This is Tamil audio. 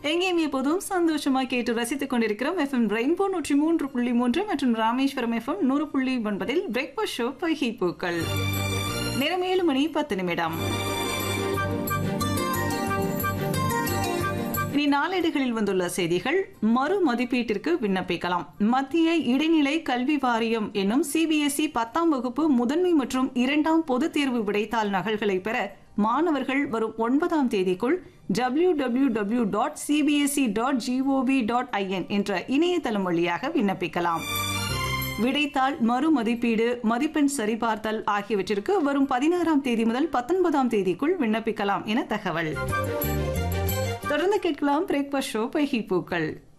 எங்கேயும் எப்போதும் சந்தோஷமா கேட்டு ரசித்துக் கொண்டிருக்கிறோம் எஃப்எம் ரெயின்போ நூற்றி மூன்று புள்ளி மூன்று மற்றும் ராமேஸ்வரம் எஃப்எம் நூறு புள்ளி ஒன்பதில் பிரேக்ஃபாஸ்ட் ஷோ பைகி பூக்கள் நேரம் ஏழு மணி பத்து நிமிடம் இனி நாளேடுகளில் வந்துள்ள செய்திகள் மறு மதிப்பீட்டிற்கு விண்ணப்பிக்கலாம் மத்திய இடைநிலை கல்வி வாரியம் என்னும் சிபிஎஸ்இ பத்தாம் வகுப்பு முதன்மை மற்றும் இரண்டாம் பொதுத் தேர்வு விடைத்தாள் நகல்களை பெற மாணவர்கள் வரும் ஒன்பதாம் தேதிக்குள் W W W dot CBSE dot GOV dot IN என்ற இணையதளம் வழியாக விண்ணப்பிக்கலாம் விடைத்தாள் மறு மதிப்பீடு மதிப்பெண் சரிபார்த்தல் ஆகியவற்றிற்கு வரும் பதினாறாம் தேதி முதல் பத்தொன்பதாம் தேதிக்குள் விண்ணப்பிக்கலாம் என தகவல் தொடர்ந்து கேட்கலாம் பிரேக்ஃபாஸ்ட் ஷோ பைகி பூக்கள்